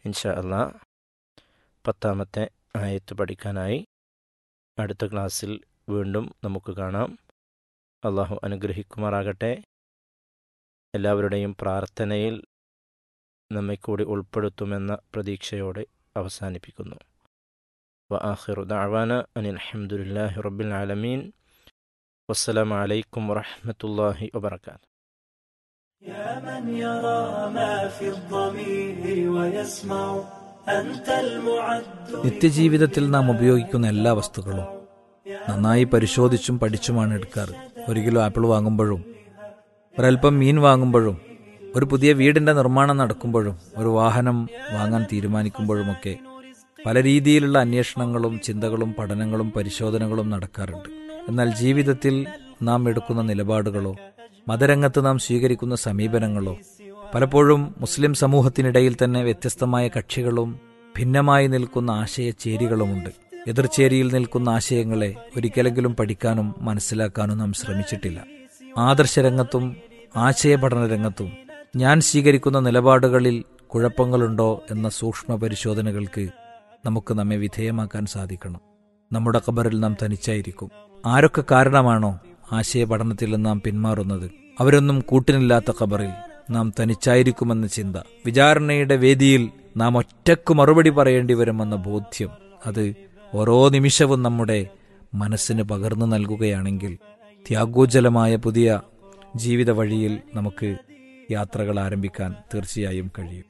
ഇൻഷാ അല്ലാ പത്താമത്തെ ആയത്ത് പഠിക്കാനായി അടുത്ത ക്ലാസ്സിൽ വീണ്ടും നമുക്ക് കാണാം അള്ളാഹു അനുഗ്രഹിക്കുമാറാകട്ടെ എല്ലാവരുടെയും പ്രാർത്ഥനയിൽ നമ്മെ കൂടി ഉൾപ്പെടുത്തുമെന്ന പ്രതീക്ഷയോടെ അവസാനിപ്പിക്കുന്നു وآخر دعوانا أن الحمد لله رب العالمين والسلام عليكم ورحمة الله وبركاته يا من يرى ما في الضمير ويسمع أنت المعد നിത്യജീവിതത്തിൽ നാം ഉപയോഗിക്കുന്ന എല്ലാ വസ്തുക്കളും നന്നായി പരിശോധിച്ചും പഠിച്ചുമാണ് എടുക്കാറ് ഒരു കിലോ ആപ്പിൾ വാങ്ങുമ്പോഴും ഒരൽപ്പം മീൻ വാങ്ങുമ്പോഴും ഒരു പുതിയ വീടിന്റെ നിർമ്മാണം നടക്കുമ്പോഴും ഒരു വാഹനം വാങ്ങാൻ തീരുമാനിക്കുമ്പോഴുമൊക്കെ പല രീതിയിലുള്ള അന്വേഷണങ്ങളും ചിന്തകളും പഠനങ്ങളും പരിശോധനകളും നടക്കാറുണ്ട് എന്നാൽ ജീവിതത്തിൽ നാം എടുക്കുന്ന നിലപാടുകളോ മതരംഗത്ത് നാം സ്വീകരിക്കുന്ന സമീപനങ്ങളോ പലപ്പോഴും മുസ്ലിം സമൂഹത്തിനിടയിൽ തന്നെ വ്യത്യസ്തമായ കക്ഷികളും ഭിന്നമായി നിൽക്കുന്ന ആശയചേരികളുമുണ്ട് എതിർചേരിയിൽ നിൽക്കുന്ന ആശയങ്ങളെ ഒരിക്കലെങ്കിലും പഠിക്കാനും മനസ്സിലാക്കാനും നാം ശ്രമിച്ചിട്ടില്ല ആദർശരംഗത്തും ആശയപഠന രംഗത്തും ഞാൻ സ്വീകരിക്കുന്ന നിലപാടുകളിൽ കുഴപ്പങ്ങളുണ്ടോ എന്ന സൂക്ഷ്മ പരിശോധനകൾക്ക് നമുക്ക് നമ്മെ വിധേയമാക്കാൻ സാധിക്കണം നമ്മുടെ ഖബറിൽ നാം തനിച്ചായിരിക്കും ആരൊക്കെ കാരണമാണോ ആശയപഠനത്തിൽ നാം പിന്മാറുന്നത് അവരൊന്നും കൂട്ടിനില്ലാത്ത ഖബറിൽ നാം തനിച്ചായിരിക്കുമെന്ന ചിന്ത വിചാരണയുടെ വേദിയിൽ നാം ഒറ്റക്ക് മറുപടി പറയേണ്ടി വരുമെന്ന ബോധ്യം അത് ഓരോ നിമിഷവും നമ്മുടെ മനസ്സിന് പകർന്നു നൽകുകയാണെങ്കിൽ ത്യാഗോജ്ജലമായ പുതിയ ജീവിത വഴിയിൽ നമുക്ക് യാത്രകൾ ആരംഭിക്കാൻ തീർച്ചയായും കഴിയും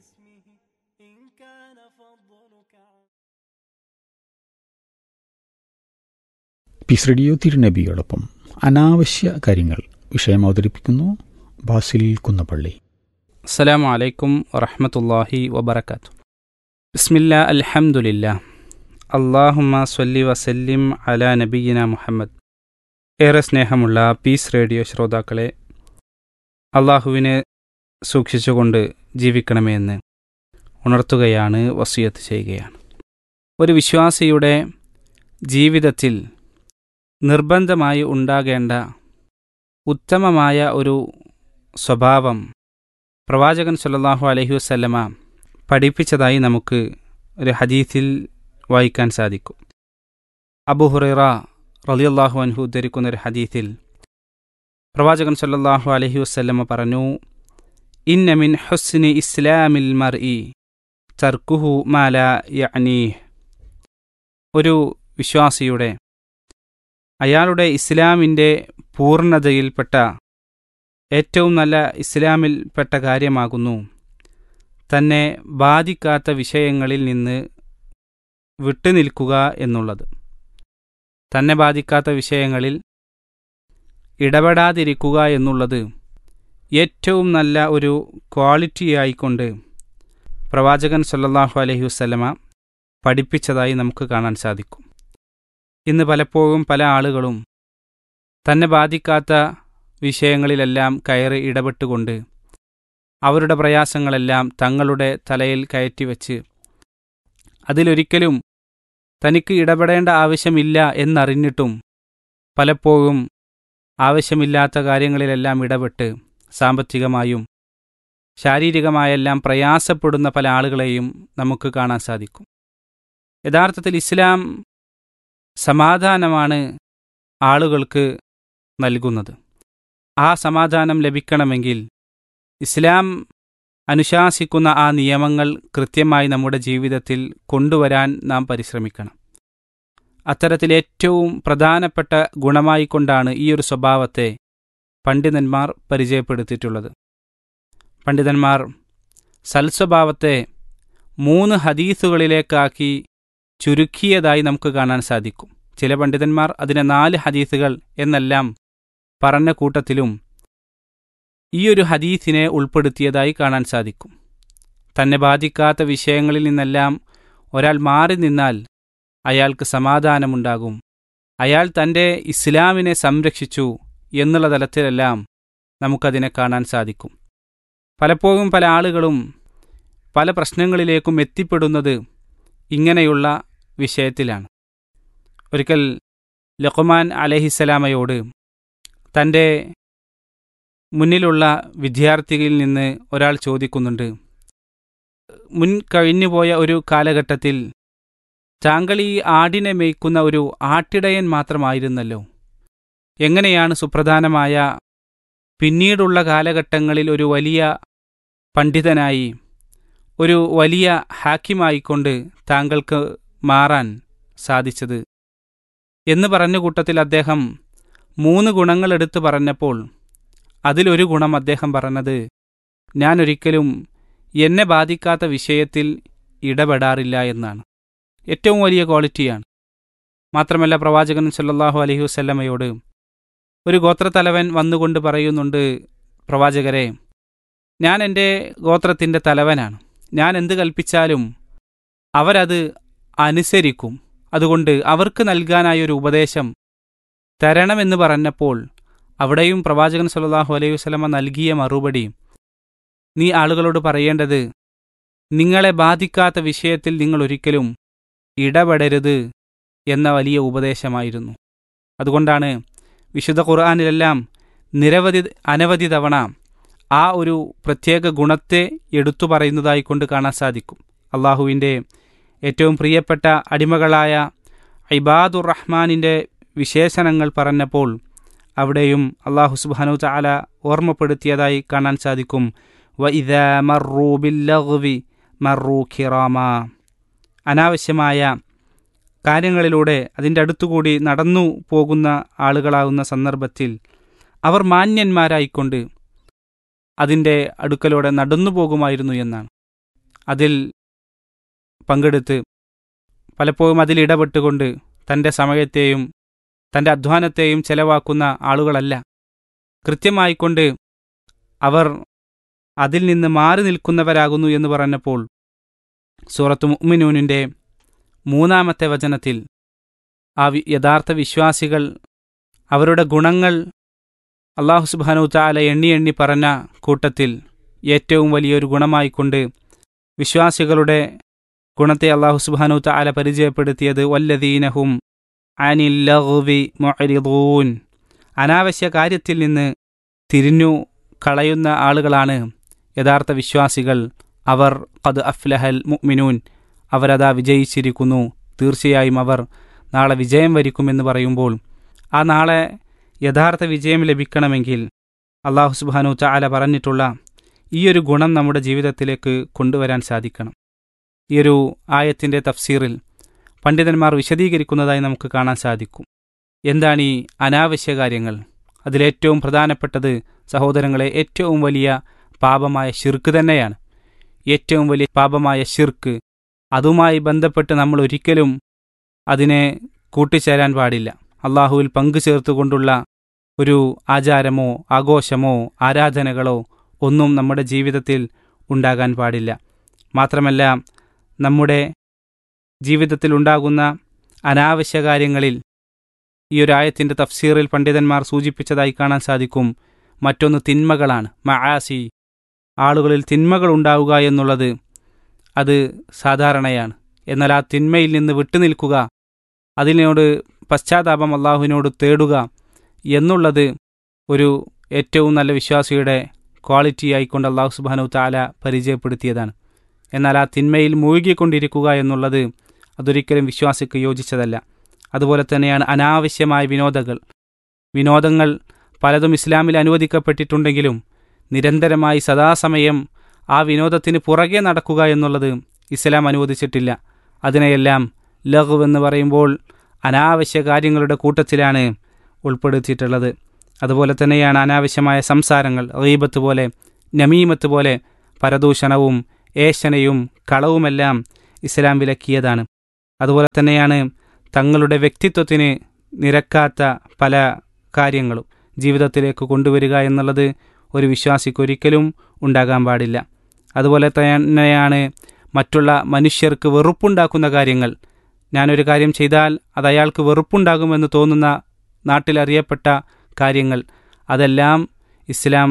പീസ് റേഡിയോ തിരുനബിയോടൊപ്പം അനാവശ്യ കാര്യങ്ങൾ വിഷയം അവതരിപ്പിക്കുന്നു ബാസിൽ കുന്നപ്പള്ളി അസ്സലാമു അലൈക്കും വറഹമത്തല്ലാഹി വബർക്കാത്തു ബിസ്മില്ല അൽഹംദുലില്ല അള്ളാഹുമ്മ സ്വല്ലി വസല്ലിം അല നബീന മുഹമ്മദ് ഏറെ സ്നേഹമുള്ള പീസ് റേഡിയോ ശ്രോതാക്കളെ അള്ളാഹുവിനെ സൂക്ഷിച്ചുകൊണ്ട് ജീവിക്കണമെന്ന് ഉണർത്തുകയാണ് വസിയത്ത് ചെയ്യുകയാണ് ഒരു വിശ്വാസിയുടെ ജീവിതത്തിൽ നിർബന്ധമായി ഉണ്ടാകേണ്ട ഉത്തമമായ ഒരു സ്വഭാവം പ്രവാചകൻ സല്ലല്ലാഹു അലൈഹി വസല്ലമ പഠിപ്പിച്ചതായി നമുക്ക് ഒരു ഹദീസിൽ വായിക്കാൻ സാധിക്കും അബു ഹുറൈറ റളിയല്ലാഹു അൻഹു ഉദ്ധരിക്കുന്ന ഒരു ഹദീസിൽ പ്രവാചകൻ സല്ലല്ലാഹു അലൈഹി വസല്ലമ പറഞ്ഞു ഇന്ന മിൻ ഹുസ്നി ഇസ്ലാമിൽ മർഇ തർക്കുഹു മാല യഅനീ ഒരു വിശ്വാസിയുടെ അയാളുടെ ഇസ്ലാമിൻ്റെ പൂർണ്ണതയിൽപ്പെട്ട ഏറ്റവും നല്ല ഇസ്ലാമിൽപ്പെട്ട കാര്യമാകുന്നു തന്നെ ബാധിക്കാത്ത വിഷയങ്ങളിൽ നിന്ന് വിട്ടുനിൽക്കുക എന്നുള്ളത് തന്നെ ബാധിക്കാത്ത വിഷയങ്ങളിൽ ഇടപെടാതിരിക്കുക എന്നുള്ളത് ഏറ്റവും നല്ല ഒരു ക്വാളിറ്റിയായിക്കൊണ്ട് പ്രവാചകൻ സല്ലല്ലാഹു അലൈഹി വസല്ലമ പഠിപ്പിച്ചതായി നമുക്ക് കാണാൻ സാധിക്കും ഇന്ന് പലപ്പോഴും പല ആളുകളും തന്നെ ബാധിക്കാത്ത വിഷയങ്ങളിലെല്ലാം കയറി ഇടപെട്ടുകൊണ്ട് അവരുടെ പ്രയാസങ്ങളെല്ലാം തങ്ങളുടെ തലയിൽ കയറ്റിവെച്ച് അതിലൊരിക്കലും തനിക്ക് ഇടപെടേണ്ട ആവശ്യമില്ല എന്നറിഞ്ഞിട്ടും പലപ്പോഴും ആവശ്യമില്ലാത്ത കാര്യങ്ങളിലെല്ലാം ഇടപെട്ട് സാമ്പത്തികമായും ശാരീരികമായെല്ലാം പ്രയാസപ്പെടുന്ന പല ആളുകളെയും നമുക്ക് കാണാൻ സാധിക്കും യഥാർത്ഥത്തിൽ ഇസ്ലാം സമാധാനമാണ് ആളുകൾക്ക് നൽകുന്നത് ആ സമാധാനം ലഭിക്കണമെങ്കിൽ ഇസ്ലാം അനുശാസിക്കുന്ന ആ നിയമങ്ങൾ കൃത്യമായി നമ്മുടെ ജീവിതത്തിൽ കൊണ്ടുവരാൻ നാം പരിശ്രമിക്കണം അത്തരത്തിൽ ഏറ്റവും പ്രധാനപ്പെട്ട ഗുണമായിക്കൊണ്ടാണ് ഈ ഒരു സ്വഭാവത്തെ പണ്ഡിതന്മാർ പരിചയപ്പെടുത്തിയിട്ടുള്ളത് പണ്ഡിതന്മാർ സൽസ്വഭാവത്തെ മൂന്ന് ഹദീസുകളിലേക്കാക്കി ചുരുക്കിയതായി നമുക്ക് കാണാൻ സാധിക്കും ചില പണ്ഡിതന്മാർ അതിനെ നാല് ഹദീസുകൾ എന്നെല്ലാം പറഞ്ഞ കൂട്ടത്തിലും ഈ ഒരു ഹദീസിനെ ഉൾപ്പെടുത്തിയതായി കാണാൻ സാധിക്കും തന്നെ ബാധിക്കാത്ത വിഷയങ്ങളിൽ നിന്നെല്ലാം ഒരാൾ മാറി നിന്നാൽ അയാൾക്ക് സമാധാനമുണ്ടാകും അയാൾ തൻ്റെ ഇസ്ലാമിനെ സംരക്ഷിച്ചു എന്നുള്ള തലത്തിലെല്ലാം നമുക്കതിനെ കാണാൻ സാധിക്കും പലപ്പോഴും പല ആളുകളും പല പ്രശ്നങ്ങളിലേക്കും എത്തിപ്പെടുന്നത് ഇങ്ങനെയുള്ള വിഷയത്തിലാണ് ഒരിക്കൽ ലഖുമാൻ അലഹിസലാമയോട് തൻ്റെ മുന്നിലുള്ള വിദ്യാർത്ഥിയിൽ നിന്ന് ഒരാൾ ചോദിക്കുന്നുണ്ട് മുൻ കഴിഞ്ഞുപോയ ഒരു കാലഘട്ടത്തിൽ താങ്കൾ ഈ ആടിനെ മേയ്ക്കുന്ന ഒരു ആട്ടിടയൻ മാത്രമായിരുന്നല്ലോ എങ്ങനെയാണ് സുപ്രധാനമായ പിന്നീടുള്ള കാലഘട്ടങ്ങളിൽ ഒരു വലിയ പണ്ഡിതനായി ഒരു വലിയ ഹാക്കിമായിക്കൊണ്ട് താങ്കൾക്ക് മാറാൻ സാധിച്ചത് എന്ന് പറഞ്ഞ കൂട്ടത്തിൽ അദ്ദേഹം മൂന്ന് ഗുണങ്ങൾ എടുത്തു പറഞ്ഞപ്പോൾ അതിലൊരു ഗുണം അദ്ദേഹം പറഞ്ഞത് ഞാൻ ഒരിക്കലും എന്നെ ബാധിക്കാത്ത വിഷയത്തിൽ ഇടപെടാറില്ല എന്നാണ് ഏറ്റവും വലിയ ക്വാളിറ്റിയാണ് മാത്രമല്ല പ്രവാചകൻ സല്ലല്ലാഹു അലൈഹി വസല്ലമയോട് ഒരു ഗോത്രത്തലവൻ വന്നുകൊണ്ട് പറയുന്നുണ്ട് പ്രവാചകരെ ഞാൻ എൻ്റെ ഗോത്രത്തിൻ്റെ തലവനാണ് ഞാൻ എന്ത് കൽപ്പിച്ചാലും അവരത് അനുസരിക്കും അതുകൊണ്ട് അവർക്ക് നൽകാനായ ഒരു ഉപദേശം തരണമെന്ന് പറഞ്ഞപ്പോൾ അവിടെയും പ്രവാചകൻ സല്ലല്ലാഹു അലൈഹി വസല്ലമ നൽകിയ മറുപടി നീ ആളുകളോട് പറയേണ്ടത് നിങ്ങളെ ബാധിക്കാത്ത വിഷയത്തിൽ നിങ്ങൾ ഒരിക്കലും ഇടപെടരുത് എന്ന വലിയ ഉപദേശമായിരുന്നു അതുകൊണ്ടാണ് വിശുദ്ധ ഖുർആാനിലെല്ലാം നിരവധി അനവധി തവണ ആ ഒരു പ്രത്യേക ഗുണത്തെ എടുത്തു പറയുന്നതായി കൊണ്ട് കാണാൻ സാധിക്കും അള്ളാഹുവിൻ്റെ ഏറ്റവും പ്രിയപ്പെട്ട അടിമകളായ ഇബാദുർ റഹ്മാനിൻ്റെ വിശേഷണങ്ങൾ പറഞ്ഞപ്പോൾ അവിടെയും അള്ളാഹു സുബാനു ചാല ഓർമ്മപ്പെടുത്തിയതായി കാണാൻ സാധിക്കും വ ഇത മറൂ ബില്ലഗ്വി മറൂ ഖിറാമ അനാവശ്യമായ കാര്യങ്ങളിലൂടെ അതിൻ്റെ അടുത്തുകൂടി നടന്നു പോകുന്ന ആളുകളാകുന്ന സന്ദർഭത്തിൽ അവർ മാന്യന്മാരായിക്കൊണ്ട് അതിൻ്റെ അടുക്കലൂടെ നടന്നു പോകുമായിരുന്നു എന്നാണ് അതിൽ പങ്കെടുത്ത് പലപ്പോഴും അതിൽ ഇടപെട്ടുകൊണ്ട് തൻ്റെ സമയത്തെയും തൻ്റെ അധ്വാനത്തെയും ചെലവാക്കുന്ന ആളുകളല്ല കൃത്യമായിക്കൊണ്ട് അവർ അതിൽ നിന്ന് മാറി നിൽക്കുന്നവരാകുന്നു എന്ന് പറഞ്ഞപ്പോൾ സൂറത്ത് മുഅ്മിനൂനിൻ്റെ മൂന്നാമത്തെ വചനത്തിൽ ആ വി- യഥാർത്ഥ വിശ്വാസികൾ അവരുടെ ഗുണങ്ങൾ അള്ളാഹു സുബാനു താല എണ്ണി എണ്ണി പറഞ്ഞ കൂട്ടത്തിൽ ഏറ്റവും വലിയൊരു ഗുണമായിക്കൊണ്ട് വിശ്വാസികളുടെ ഗുണത്തെ അള്ളാഹു സുബാനു താല പരിചയപ്പെടുത്തിയത് വല്ലദീനഹും അനില്ലഹുവി മൊഹരിദൂൻ അനാവശ്യ കാര്യത്തിൽ നിന്ന് തിരിഞ്ഞു കളയുന്ന ആളുകളാണ് യഥാർത്ഥ വിശ്വാസികൾ അവർ ഖദ് അഫ്ലഹൽ മുഅ്മിനൂൻ അവരതാ വിജയിച്ചിരിക്കുന്നു തീർച്ചയായും അവർ നാളെ വിജയം വരിക്കുമെന്ന് പറയുമ്പോൾ ആ നാളെ യഥാർത്ഥ വിജയം ലഭിക്കണമെങ്കിൽ അള്ളാഹു സുബാനു ചാല പറഞ്ഞിട്ടുള്ള ഈയൊരു ഗുണം നമ്മുടെ ജീവിതത്തിലേക്ക് കൊണ്ടുവരാൻ സാധിക്കണം ഈയൊരു ആയത്തിൻ്റെ തഫ്സീറിൽ പണ്ഡിതന്മാർ വിശദീകരിക്കുന്നതായി നമുക്ക് കാണാൻ സാധിക്കും എന്താണ് ഈ അനാവശ്യ കാര്യങ്ങൾ അതിലേറ്റവും പ്രധാനപ്പെട്ടത് സഹോദരങ്ങളെ ഏറ്റവും വലിയ പാപമായ ഷിർക്ക് തന്നെയാണ് ഏറ്റവും വലിയ പാപമായ ഷിർക്ക് അതുമായി ബന്ധപ്പെട്ട് നമ്മൾ ഒരിക്കലും അതിനെ കൂട്ടിച്ചേരാൻ പാടില്ല അള്ളാഹുവിൽ പങ്കു ചേർത്തുകൊണ്ടുള്ള ഒരു ആചാരമോ ആഘോഷമോ ആരാധനകളോ ഒന്നും നമ്മുടെ ജീവിതത്തിൽ ഉണ്ടാകാൻ പാടില്ല മാത്രമല്ല നമ്മുടെ ജീവിതത്തിൽ ഉണ്ടാകുന്ന അനാവശ്യ കാര്യങ്ങളിൽ ഈ ഒരു ആയത്തിൻ്റെ തഫ്സീറിൽ പണ്ഡിതന്മാർ സൂചിപ്പിച്ചതായി കാണാൻ സാധിക്കും മറ്റൊന്ന് തിന്മകളാണ് മആസി ആളുകളിൽ തിന്മകൾ ഉണ്ടാവുക എന്നുള്ളത് അത് സാധാരണയാണ് എന്നാൽ ആ തിന്മയിൽ നിന്ന് വിട്ടുനിൽക്കുക അതിനോട് പശ്ചാത്താപം അള്ളാഹുവിനോട് തേടുക എന്നുള്ളത് ഒരു ഏറ്റവും നല്ല വിശ്വാസിയുടെ ക്വാളിറ്റി ആയിക്കൊണ്ട് അള്ളാഹു സുബാനു താല പരിചയപ്പെടുത്തിയതാണ് എന്നാൽ ആ തിന്മയിൽ മുഴുകിക്കൊണ്ടിരിക്കുക എന്നുള്ളത് അതൊരിക്കലും വിശ്വാസിക്ക് യോജിച്ചതല്ല അതുപോലെ തന്നെയാണ് അനാവശ്യമായ വിനോദങ്ങൾ വിനോദങ്ങൾ പലതും ഇസ്ലാമിൽ അനുവദിക്കപ്പെട്ടിട്ടുണ്ടെങ്കിലും നിരന്തരമായി സദാസമയം ആ വിനോദത്തിന് പുറകെ നടക്കുക എന്നുള്ളത് ഇസ്ലാം അനുവദിച്ചിട്ടില്ല അതിനെയെല്ലാം ലഘു എന്ന് പറയുമ്പോൾ അനാവശ്യ കാര്യങ്ങളുടെ കൂട്ടത്തിലാണ് ഉൾപ്പെടുത്തിയിട്ടുള്ളത് അതുപോലെ തന്നെയാണ് അനാവശ്യമായ സംസാരങ്ങൾ റീബത്ത് പോലെ നമീമത്ത് പോലെ പരദൂഷണവും ഏഷനയും കളവുമെല്ലാം ഇസ്ലാം വിലക്കിയതാണ് അതുപോലെ തന്നെയാണ് തങ്ങളുടെ വ്യക്തിത്വത്തിന് നിരക്കാത്ത പല കാര്യങ്ങളും ജീവിതത്തിലേക്ക് കൊണ്ടുവരിക എന്നുള്ളത് ഒരു വിശ്വാസിക്ക് ഒരിക്കലും ഉണ്ടാകാൻ പാടില്ല അതുപോലെ തന്നെയാണ് മറ്റുള്ള മനുഷ്യർക്ക് വെറുപ്പുണ്ടാക്കുന്ന കാര്യങ്ങൾ ഞാനൊരു കാര്യം ചെയ്താൽ അത് അയാൾക്ക് വെറുപ്പുണ്ടാകുമെന്ന് തോന്നുന്ന നാട്ടിലറിയപ്പെട്ട കാര്യങ്ങൾ അതെല്ലാം ഇസ്ലാം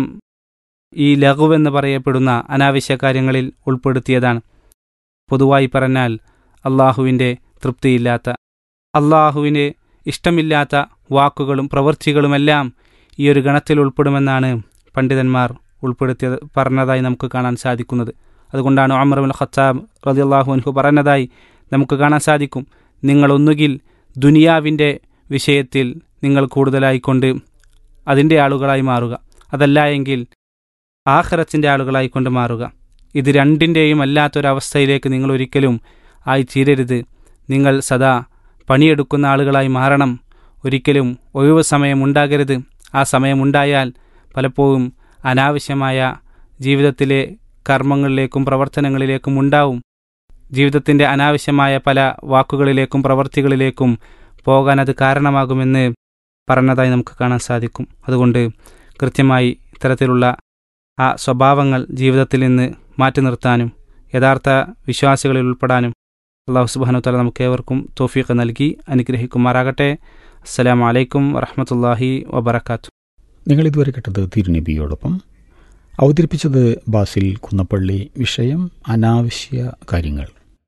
ഈ ലഘുവെന്ന് പറയപ്പെടുന്ന അനാവശ്യ കാര്യങ്ങളിൽ ഉൾപ്പെടുത്തിയതാണ് പൊതുവായി പറഞ്ഞാൽ അള്ളാഹുവിൻ്റെ തൃപ്തിയില്ലാത്ത അള്ളാഹുവിന് ഇഷ്ടമില്ലാത്ത വാക്കുകളും പ്രവൃത്തികളുമെല്ലാം ഈ ഒരു ഗണത്തിൽ ഉൾപ്പെടുമെന്നാണ് പണ്ഡിതന്മാർ ഉൾപ്പെടുത്തിയത് പറഞ്ഞതായി നമുക്ക് കാണാൻ സാധിക്കുന്നത് അതുകൊണ്ടാണ് അമറുൽ ഖത്താബ് റളിയല്ലാഹു അൻഹു പറഞ്ഞതായി നമുക്ക് കാണാൻ സാധിക്കും നിങ്ങൾ ഒന്നുകിൽ ദുനിയാവിൻ്റെ വിഷയത്തിൽ നിങ്ങൾ കൂടുതലായിക്കൊണ്ട് അതിൻ്റെ ആളുകളായി മാറുക അതല്ല എങ്കിൽ ആഖിറത്തിൻ്റെ ആളുകളായിക്കൊണ്ട് മാറുക ഇത് രണ്ടിൻ്റെയും അല്ലാത്തൊരവസ്ഥയിലേക്ക് നിങ്ങൾ ഒരിക്കലും ആയിത്തീരരുത് നിങ്ങൾ സദാ പണിയെടുക്കുന്ന ആളുകളായി മാറണം ഒരിക്കലും ഒഴിവ് സമയം ഉണ്ടാകരുത് ആ സമയമുണ്ടായാൽ പലപ്പോഴും അനാവശ്യമായ ജീവിതത്തിലെ കർമ്മങ്ങളിലേക്കും പ്രവർത്തനങ്ങളിലേക്കും ഉണ്ടാവും ജീവിതത്തിൻ്റെ അനാവശ്യമായ പല വാക്കുകളിലേക്കും പ്രവർത്തികളിലേക്കും പോകാൻ അത് കാരണമാകുമെന്ന് പറഞ്ഞതായി നമുക്ക് കാണാൻ സാധിക്കും അതുകൊണ്ട് കൃത്യമായി ഇത്തരത്തിലുള്ള ആ സ്വഭാവങ്ങൾ ജീവിതത്തിൽ നിന്ന് മാറ്റി നിർത്താനും യഥാർത്ഥ വിശ്വാസികളിൽ ഉൾപ്പെടാനും അള്ളാഹു സുബാനുത്തല നമുക്ക് ഏവർക്കും തോഫീഖ് നൽകി അനുഗ്രഹിക്കുമാറാകട്ടെ അസ്സലാമു അലൈക്കും വറഹമത്തല്ലാഹി വബർക്കാത്തു നിങ്ങൾ ഇതുവരെ കേട്ടത് തിരുനബിയോടൊപ്പം അവതരിപ്പിച്ചത് ബാസിൽ കുന്നപ്പള്ളി വിഷയം അനാവശ്യ കാര്യങ്ങൾ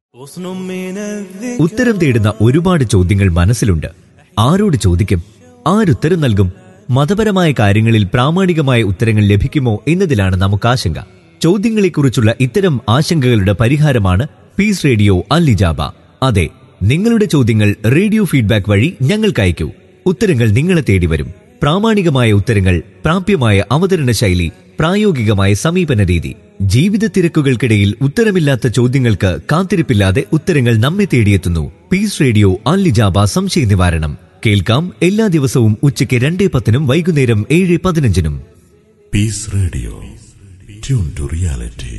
ഉത്തരം തേടുന്ന ഒരുപാട് ചോദ്യങ്ങൾ മനസ്സിലുണ്ട് ആരോട് ചോദിക്കും ആരുത്തരം നൽകും മതപരമായ കാര്യങ്ങളിൽ പ്രാമാണികമായ ഉത്തരങ്ങൾ ലഭിക്കുമോ എന്നതിലാണ് നമുക്ക് ആശങ്ക ചോദ്യങ്ങളെക്കുറിച്ചുള്ള ഇത്തരം ആശങ്കകളുടെ പരിഹാരമാണ് പീസ് റേഡിയോ അല്ലിജാബ അതെ നിങ്ങളുടെ ചോദ്യങ്ങൾ റേഡിയോ ഫീഡ്ബാക്ക് വഴി ഞങ്ങൾക്ക് അയക്കൂ ഉത്തരങ്ങൾ നിങ്ങളെ തേടി വരും പ്രാമാണികമായ ഉത്തരങ്ങൾ പ്രാപ്യമായ അവതരണ ശൈലി പ്രായോഗികമായ സമീപന രീതി ജീവിത തിരക്കുകൾക്കിടയിൽ ഉത്തരമില്ലാത്ത ചോദ്യങ്ങൾക്ക് കാത്തിരിപ്പില്ലാതെ ഉത്തരങ്ങൾ നമ്മെ തേടിയെത്തുന്നു പീസ് റേഡിയോ അല്ലിജാബ സംശയ നിവാരണം കേൾക്കാം എല്ലാ ദിവസവും ഉച്ചയ്ക്ക് രണ്ടേ പത്തിനും വൈകുന്നേരം ഏഴ് പതിനഞ്ചിനും Peace Radio. Tune to reality.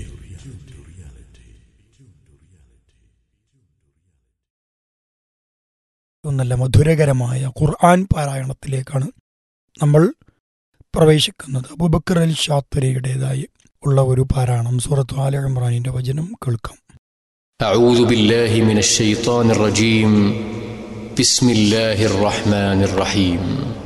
നല്ല മധുരകരമായ ഖുർആൻ പാരായണത്തിലേക്കാണ് നമ്മൾ പ്രവേശിക്കുന്നത് അബുബക്കർ അൽ ഷാത്തുരയുടേതായി ഉള്ള ഒരു പാരായണം സൂറത്ത് ആല ഇമ്രാനിന്റെ വചനം കേൾക്കാം أعوذ بالله من الشيطان الرجيم بسم الله الرحمن الرحيم